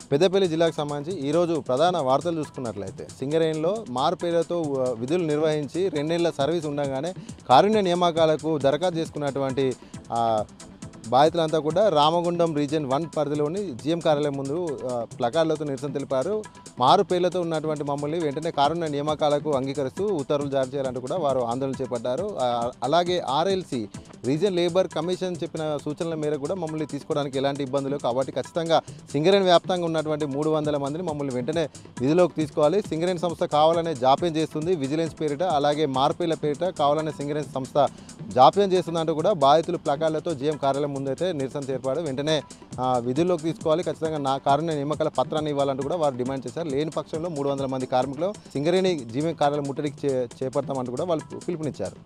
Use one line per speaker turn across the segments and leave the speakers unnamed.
పెద్దపల్లి జిల్లాకు సంబంధించి ఈరోజు ప్రధాన వార్తలు చూసుకున్నట్లయితే సింగరేణిలో మార్పేలతో విధులు నిర్వహించి రెండేళ్ల సర్వీస్ ఉండగానే కారుణ్య నియామకాలకు దరఖాస్తు చేసుకున్నటువంటి ఆ, బాధితులంతా కూడా రామగుండం రీజియన్ వన్ పరిధిలోని జీఎం కార్యాలయం ముందు ఆ, ప్లకార్డులతో నిరసన తెలిపారు మారు పేర్లతో ఉన్నటువంటి మమ్మల్ని వెంటనే కారుణ్య నియామకాలకు అంగీకరిస్తూ ఉత్తర్వులు జారీ చేయాలంటూ కూడా వారు ఆందోళన చేపట్టారు ఆ, అలాగే ఆర్ఎల్సి రీజియన్ లేబర్ కమిషన్ చెప్పిన సూచనల మేరకు కూడా మమ్మల్ని తీసుకోవడానికి ఎలాంటి ఇబ్బందులు కాబట్టి ఖచ్చితంగా సింగరేణి వ్యాప్తంగా ఉన్నటువంటి మూడు వందల మందిని మమ్మల్ని వెంటనే విధిలోకి తీసుకోవాలి సింగరేణి సంస్థ కావాలనే జాప్యం చేస్తుంది విజిలెన్స్ పేరిట అలాగే మార్పేల పేరిట కావాలనే సింగరేణి సంస్థ జాప్యం చేస్తుందంటూ కూడా బాధితులు ప్లకార్డులతో జీఎం కార్యాలయం ముందైతే నిరసన చేర్పాడు వెంటనే ఆ, విధుల్లోకి తీసుకోవాలి ఖచ్చితంగా నా కారుణ్య నియామకాల పత్రాన్ని ఇవ్వాలంటూ కూడా వారు డిమాండ్ చేశారు లేని పక్షంలో మూడు వందల మంది కార్మికులు సింగరేణి జీఎం కార్యాలయం ముట్టడికి చే చేపడతామంటూ కూడా వాళ్ళు పిలుపునిచ్చారు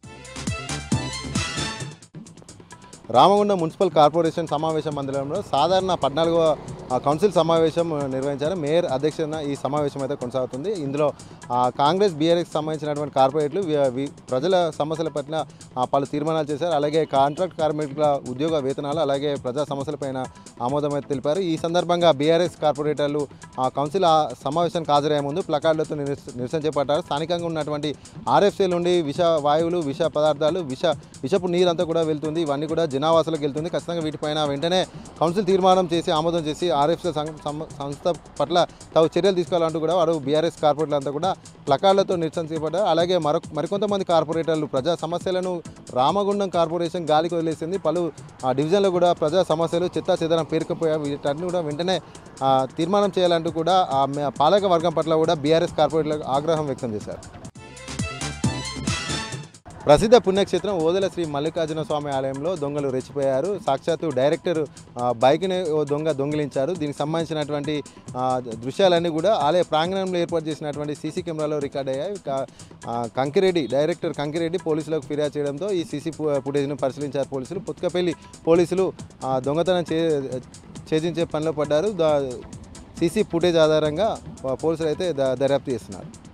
రామగుండం మున్సిపల్ కార్పొరేషన్ సమావేశ మందిరంలో సాధారణ పద్నాలుగవ ఆ, కౌన్సిల్ సమావేశం ఆ, నిర్వహించారు మేయర్ అధ్యక్షతన ఈ సమావేశం అయితే కొనసాగుతుంది ఇందులో ఆ, కాంగ్రెస్ బీఆర్ఎస్ సంబంధించినటువంటి కార్పొరేట్లు వి- వి- ప్రజల సమస్యల పట్ల ఆ, పలు తీర్మానాలు చేశారు అలాగే కాంట్రాక్ట్ కార్మికుల ఉద్యోగ వేతనాలు అలాగే ప్రజా సమస్యలపైన ఆమోదం అయితే తెలిపారు ఈ సందర్భంగా బీఆర్ఎస్ కార్పొరేటర్లు ఆ కౌన్సిల్ ఆ సమావేశానికి హాజరయ్యే ముందు ప్లకార్డులతో నిరస- నిరసన చేపట్టారు స్థానికంగా ఉన్నటువంటి ఆర్ఎఫ్సీ నుండి విష వాయువులు విష పదార్థాలు విష విషపు నీరంతా కూడా వెళ్తుంది ఇవన్నీ కూడా జనావాసులకు వెళ్తుంది ఖచ్చితంగా వీటిపైన వెంటనే కౌన్సిల్ తీర్మానం చేసి ఆమోదం చేసి ఆర్ఎఫ్సీ సంస్థ పట్ల తావు చర్యలు తీసుకోవాలంటూ కూడా వారు బీఆర్ఎస్ కార్పొరేటర్లు అంతా కూడా ప్లకార్డులతో నిరసన చేపట్టారు అలాగే మరొక మరికొంతమంది కార్పొరేటర్లు ప్రజా సమస్యలను రామగుండం కార్పొరేషన్ గాలికి వదిలేసింది పలు ఆ, డివిజన్లో కూడా ప్రజా సమస్యలు చెత్త చెదరం పేరుకుపోయాయి వీటన్ని కూడా వెంటనే ఆ, తీర్మానం చేయాలంటూ కూడా ఆ మే- పాలక వర్గం పట్ల కూడా బీఆర్ఎస్ కార్పొరేటర్లకు ఆగ్రహం వ్యక్తం చేశారు ప్రసిద్ధ పుణ్యక్షేత్రం ఓదెల శ్రీ మల్లికార్జున స్వామి ఆలయంలో దొంగలు రెచ్చిపోయారు సాక్షాత్తు డైరెక్టర్ ఆ, బైక్ని ఓ దొంగ దొంగిలించారు దీనికి సంబంధించినటువంటి ఆ, దృశ్యాలన్నీ కూడా ఆలయ ప్రాంగణంలో ఏర్పాటు చేసినటువంటి సీసీ కెమెరాలో రికార్డ్ అయ్యాయి కా- ఆ, కంకిరెడ్డి డైరెక్టర్ కంకిరెడ్డి పోలీసులకు ఫిర్యాదు చేయడంతో ఈ సీసీ ఫుటేజ్ను పరిశీలించారు పోలీసులు పుత్కపల్లి పోలీసులు ఆ, దొంగతనం చే ఛేదించే పనిలో పడ్డారు దా- సీసీ ఫుటేజ్ ఆధారంగా ఆ, పోలీసులు అయితే ద- దర్యాప్తు చేస్తున్నారు